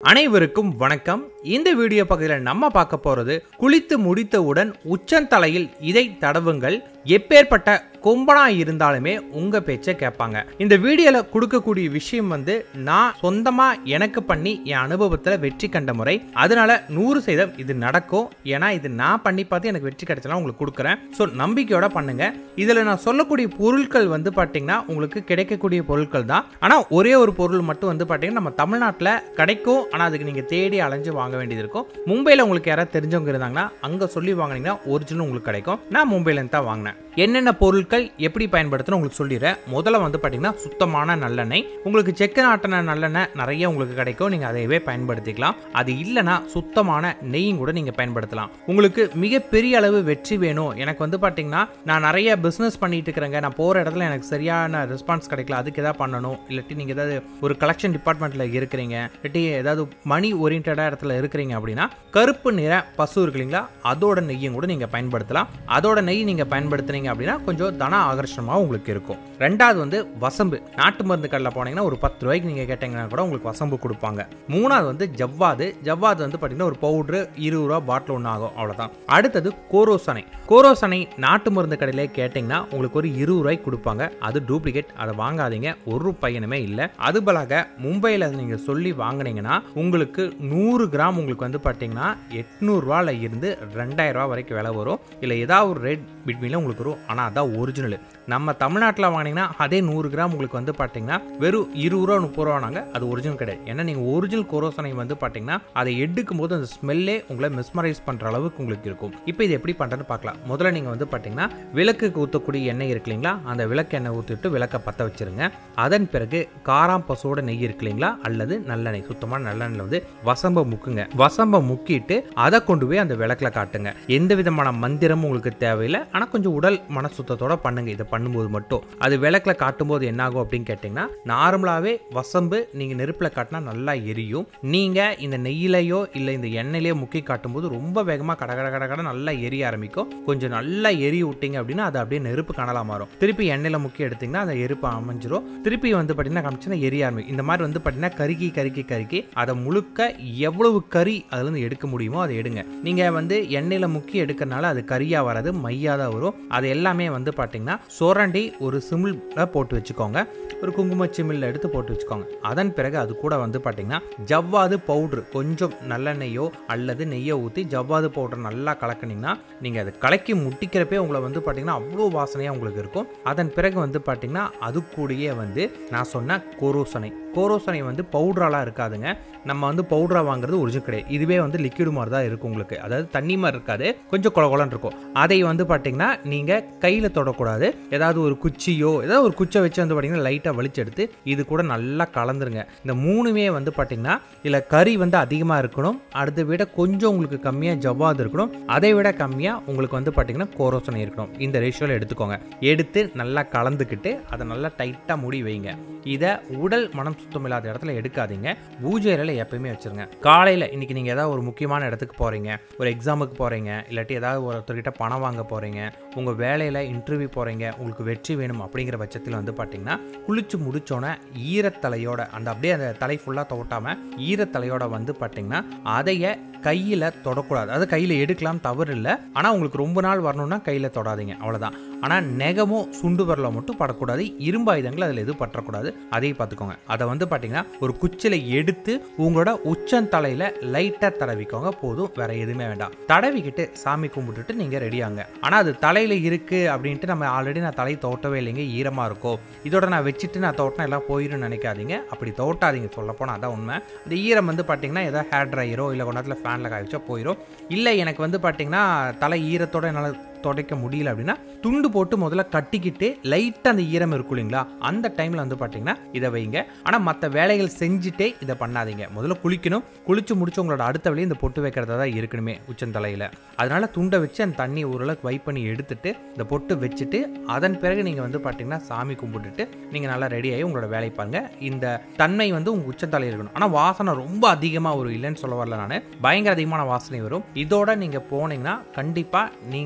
அனைவருக்கும் வணக்கம் இந்த வீடியோ பகுதியில் நம்ம பார்க்க போறது குளித்து முடித்தவுடன் உச்சந்தலையில் இதை தடவுங்கள் எப்பேற்பட்ட கொம்பனா இருந்தாலுமே உங்க பேச்சை கேட்பாங்க இந்த வீடியோல கொடுக்கக்கூடிய விஷயம் வந்து நான் சொந்தமா எனக்கு பண்ணி என் அனுபவத்துல வெற்றி கண்ட முறை அதனால நூறு சதவீதம் இது நடக்கும் ஏன்னா இது நான் பண்ணி பார்த்து எனக்கு வெற்றி கிடைச்சலாம் உங்களுக்கு கொடுக்குறேன் ஸோ நம்பிக்கையோட பண்ணுங்க இதுல நான் சொல்லக்கூடிய பொருட்கள் வந்து பாத்தீங்கன்னா உங்களுக்கு கிடைக்கக்கூடிய பொருட்கள் தான் ஆனா ஒரே ஒரு பொருள் மட்டும் வந்து பாத்தீங்கன்னா நம்ம தமிழ்நாட்டில் கிடைக்கும் ஆனா அதுக்கு நீங்க தேடி அலைஞ்சு வாங்க வேண்டியது இருக்கும் மும்பையில் உங்களுக்கு யாராவது தெரிஞ்சவங்க இருந்தாங்கன்னா அங்க சொல்லி வாங்குனீங்கன்னா ஒரிஜினல் உங்களுக்கு கிடைக்கும் நான் மும்பைல இருந்து தான் வாங்கினேன் என்னென்ன பொருட்கள் எப்படி பயன்படுத்தணும் உங்களுக்கு சொல்லிடுறேன் முதல்ல வந்து பார்த்தீங்கன்னா சுத்தமான நல்லெண்ணெய் உங்களுக்கு செக்கு நாட்டின நல்லெண்ணெய் நிறைய உங்களுக்கு கிடைக்கும் நீங்கள் அதையவே பயன்படுத்திக்கலாம் அது இல்லைன்னா சுத்தமான நெய்யும் கூட நீங்கள் பயன்படுத்தலாம் உங்களுக்கு மிகப்பெரிய அளவு வெற்றி வேணும் எனக்கு வந்து பார்த்தீங்கன்னா நான் நிறைய பிஸ்னஸ் பண்ணிட்டு இருக்கிறேங்க நான் போகிற இடத்துல எனக்கு சரியான ரெஸ்பான்ஸ் கிடைக்கல அதுக்கு எதாவது பண்ணணும் இல்லாட்டி நீங்கள் ஏதாவது ஒரு கலெக்ஷன் டிபார்ட்மெண்ட்டில் இருக்கிறீங்க இல்லாட்டி ஏதாவது மணி ஓரியன்டாக இடத்துல இருக்கிறீங்க அப்படின்னா கருப்பு நிற பசு இருக்கு இல்லைங்களா அதோட நெய்யும் கூட நீங்கள் பயன்படுத்தலாம் அதோட நெய் நீங்கள் பயன்படுத்துனீங்க அப்படின்னா கொஞ்சம் தன ஆகர்ஷணமாக உங்களுக்கு இருக்கும் ரெண்டாவது வந்து வசம்பு நாட்டு மருந்து கடையில் போனீங்கன்னா ஒரு பத்து ரூபாய்க்கு நீங்கள் கேட்டீங்கன்னா கூட உங்களுக்கு வசம்பு கொடுப்பாங்க மூணாவது வந்து ஜவ்வாது ஜவ்வாது வந்து பார்த்தீங்கன்னா ஒரு பவுட்ரு இருபது ரூபா பாட்டில் ஒன்று ஆகும் அவ்வளோதான் அடுத்தது கோரோசனை கோரோசனை நாட்டு மருந்து கடையிலே கேட்டிங்கன்னா உங்களுக்கு ஒரு இருபது ரூபாய்க்கு கொடுப்பாங்க அது டூப்ளிகேட் அதை வாங்காதீங்க ஒரு பையனுமே இல்லை அது பலாக மும்பையில் நீங்கள் சொல்லி வாங்குனீங்கன்னா உங்களுக்கு நூறு கிராம் உங்களுக்கு வந்து பார்த்தீங்கன்னா எட்நூறுரூவால இருந்து ரெண்டாயிரம் ரூபா வரைக்கும் விலை வரும் இல்லை ஏதாவது ஒரு ரேட் பிட்வீனில் உங்களுக்கு வரும் ஆனால் அதான் ஒரிஜினல் நம்ம தமிழ்நாட்டில் வாங்கினீங்கன்னா அதே நூறு கிராம் உங்களுக்கு வந்து பார்த்தீங்கன்னா வெறும் இருபது ரூபா முப்பது ரூபானாங்க அது ஒரிஜினல் கிடையாது ஏன்னா நீங்கள் ஒரிஜினல் கோரோசனை வந்து பார்த்தீங்கன்னா அதை எடுக்கும் போது அந்த ஸ்மெல்லே உங்களை மிஸ்மரைஸ் பண்ணுற அளவுக்கு உங்களுக்கு இருக்கும் இப்போ இது எப்படி பண்ணுறதுன்னு பார்க்கலாம் முதல்ல நீங்கள் வந்து பார்த்தீங்கன்னா விளக்குக்கு ஊற்றக்கூடிய எண்ணெய் இருக்கு இல்லைங்களா அந்த விளக்கு எண்ணெய் ஊற்றிட்டு விளக்கை பற்ற வச்சிருங்க அதன் பிறகு காராம் பசுவோட நெய் இருக்கு இல்லைங்களா அல்லது நல்லெண்ணெய் சுத்தமான நல்லெண்ணெயில் வந்து வசம்ப முக்குங்க வசம்ப முக்கிட்டு அதை கொண்டு போய் அந்த விளக்கில் காட்டுங்க எந்த விதமான மந்திரமும் உங்களுக்கு தேவையில்லை ஆனால் கொஞ்சம் உடல் மன சுத்தத்தோட பண்ணுங்க இதை பண்ணும்போது மட்டும் அது விளக்கில் காட்டும்போது என்ன ஆகும் அப்படின்னு கேட்டிங்கன்னா நார்மலாகவே வசம்பு நீங்கள் நெருப்பில் காட்டினா நல்லா எரியும் நீங்கள் இந்த நெய்யிலையோ இல்லை இந்த எண்ணெயிலையோ முக்கி காட்டும்போது ரொம்ப வேகமாக கட கட கட கட நல்லா எரிய ஆரம்பிக்கும் கொஞ்சம் நல்லா எரி விட்டீங்க அப்படின்னா அது அப்படியே நெருப்பு கனலா மாறும் திருப்பி எண்ணெயில் முக்கி எடுத்தீங்கன்னா அந்த எருப்பு அமைஞ்சிரும் திருப்பி வந்து பார்த்தீங்கன்னா காமிச்சுன்னா எரிய ஆரம்பிக்கும் இந்த மாதிரி வந்து பார்த்தீங்கன்னா கருக்கி கருக்கி கருக்கி அதை முழுக்க எவ்வளவு கறி அதுலேருந்து எடுக்க முடியுமோ அதை எடுங்க நீங்கள் வந்து எண்ணெயில் முக்கி எடுக்கிறனால அது கறியாக வராது மையாக தான் வரும் அது எல்லாமே வந்து பார்த்தீங்கன்னா சுரண்டி ஒரு சிமிழில் போட்டு வச்சுக்கோங்க ஒரு குங்கும சிமிழில் எடுத்து போட்டு வச்சுக்கோங்க அதன் பிறகு அது கூட வந்து பார்த்தீங்கன்னா ஜவ்வாது பவுட்ரு கொஞ்சம் நல்லெண்ணெய்யோ அல்லது நெய்யோ ஊற்றி ஜவ்வாது பவுடர் நல்லா கலக்குனீங்கன்னா நீங்கள் அதை கலக்கி முட்டிக்கிறப்பே உங்களை வந்து பார்த்தீங்கன்னா அவ்வளோ வாசனையாக உங்களுக்கு இருக்கும் அதன் பிறகு வந்து பார்த்தீங்கன்னா அது கூடயே வந்து நான் சொன்ன கோரோசனை கோரோசனை வந்து பவுடராலாம் இருக்காதுங்க நம்ம வந்து பவுடராக வாங்குறது ஒரிஜினல் கிடையாது இதுவே வந்து லிக்விட் மாதிரி தான் இருக்கும் உங்களுக்கு அதாவது தண்ணி மாதிரி இருக்காது கொஞ்சம் கொல கொலன்னு இருக்கும் அதை வந்து பார்த்தீங்கன்னா நீங்கள் கையில் தொடக்கூடாது ஏதாவது ஒரு குச்சியோ ஏதாவது ஒரு குச்சை வச்சு வந்து பார்த்தீங்கன்னா லைட்டாக வலிச்செடுத்து இது கூட நல்லா கலந்துருங்க இந்த மூணுமே வந்து பார்த்தீங்கன்னா இதில் கறி வந்து அதிகமாக இருக்கணும் அடுத்த விட கொஞ்சம் உங்களுக்கு கம்மியாக ஜவ்வாது இருக்கணும் அதை விட கம்மியாக உங்களுக்கு வந்து பார்த்தீங்கன்னா கோரோசனை இருக்கணும் இந்த ரேஷியோவில் எடுத்துக்கோங்க எடுத்து நல்லா கலந்துக்கிட்டு அதை நல்லா டைட்டாக மூடி வைங்க இதை உடல் மனம் சுத்தம் இல்லாத இடத்துல எடுக்காதீங்க பூஜை அறையில் எப்பயுமே வச்சிருங்க காலையில் இன்னைக்கு நீங்கள் ஏதாவது ஒரு முக்கியமான இடத்துக்கு போகிறீங்க ஒரு எக்ஸாமுக்கு போகிறீங்க இல்லாட்டி ஏதாவது ஒருத்தர்கிட்ட பணம் வாங்க போகிறீங்க உங்கள் வேலையில் இன்டர்வியூ போகிறீங்க உங்களுக்கு வெற்றி வேணும் அப்படிங்கிற பட்சத்தில் வந்து பார்த்தீங்கன்னா குளிச்சு முடிச்சோன்னே ஈரத்தலையோட அந்த அப்படியே அந்த தலை ஃபுல்லாக தொட்டாமல் ஈரத்தலையோட வந்து பார்த்தீங்கன்னா அதைய கையில் தொடக்கூடாது அது கையில் எடுக்கலாம் தவறு இல்லை ஆனால் உங்களுக்கு ரொம்ப நாள் வரணும்னா கையில் தொடாதீங்க அவ்வளோதான் ஆனால் நெகமோ சுண்டு வரல மட்டும் படக்கூடாது இரும்பு ஆயுதங்கள் அதில் எதுவும் பற்றக்கூடாது அதையும் பார்த்துக்கோங்க அதை வந்து பார்த்தீங்கன்னா ஒரு குச்சியில் எடுத்து உங்களோட உச்சந்தலையில் லைட்டாக தடவிக்கோங்க போதும் வேற எதுவுமே வேண்டாம் தடவிக்கிட்டு சாமி கும்பிட்டுட்டு நீங்கள் ரெடியாங்க ஆனால் அது தலையில் இருக்குது அப்படின்ட்டு நம்ம ஆல்ரெடி நான் தலை தோட்டவே இல்லைங்க ஈரமாக இருக்கும் இதோட நான் வச்சுட்டு நான் தோட்டினா எல்லாம் போயிடும் நினைக்காதீங்க அப்படி தோட்டாதீங்க சொல்லப்போனால் அதான் உண்மை இந்த ஈரம் வந்து பார்த்தீங்கன்னா ஏதாவது ஹேர் ட்ரையரோ இல்லை கொண்டாத்தில் ஃபேனில் காய வச்சா போயிடும் இல்லை எனக்கு வந்து பார்த்தீங்கன்னா தலை ஈரத்தோட என்னால் துடைக்க முடியல அப்படின்னா துண்டு போட்டு முதல்ல கட்டிக்கிட்டு லைட்டாக அந்த ஈரம் இருக்கும் இல்லைங்களா அந்த டைமில் வந்து பார்த்தீங்கன்னா இதை வைங்க ஆனால் மற்ற வேலைகள் செஞ்சுட்டே இதை பண்ணாதீங்க முதல்ல குளிக்கணும் குளிச்சு முடிச்சு உங்களோட அடுத்த வேலையை இந்த பொட்டு வைக்கிறதா தான் இருக்கணுமே உச்சந்தலையில் அதனால துண்டை வச்சு அந்த தண்ணி ஓரளவுக்கு வைப் பண்ணி எடுத்துட்டு இந்த பொட்டு வச்சுட்டு அதன் பிறகு நீங்கள் வந்து பார்த்தீங்கன்னா சாமி கும்பிட்டுட்டு நீங்கள் நல்லா ரெடி ஆகி உங்களோட வேலை பாருங்க இந்த தன்மை வந்து உங்கள் உச்சந்தலையில் இருக்கணும் ஆனால் வாசனை ரொம்ப அதிகமாக வரும் இல்லைன்னு சொல்ல வரல நான் பயங்கர அதிகமான வாசனை வரும் இதோட நீங்கள் போனீங்கன்னா கண்டிப்பாக நீங்கள் சொல்கிறத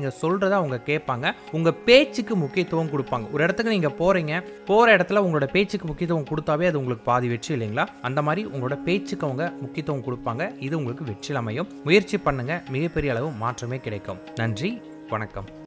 சொல்றத அவங்க கேட்பாங்க உங்க பேச்சுக்கு முக்கியத்துவம் கொடுப்பாங்க ஒரு இடத்துக்கு நீங்க போறீங்க போற இடத்துல உங்களோட பேச்சுக்கு முக்கியத்துவம் கொடுத்தாவே அது உங்களுக்கு பாதி வெற்றி இல்லைங்களா அந்த மாதிரி உங்களோட பேச்சுக்கு அவங்க முக்கியத்துவம் கொடுப்பாங்க இது உங்களுக்கு வெற்றியில் அமையும் முயற்சி பண்ணுங்க மிகப்பெரிய அளவு மாற்றமே கிடைக்கும் நன்றி வணக்கம்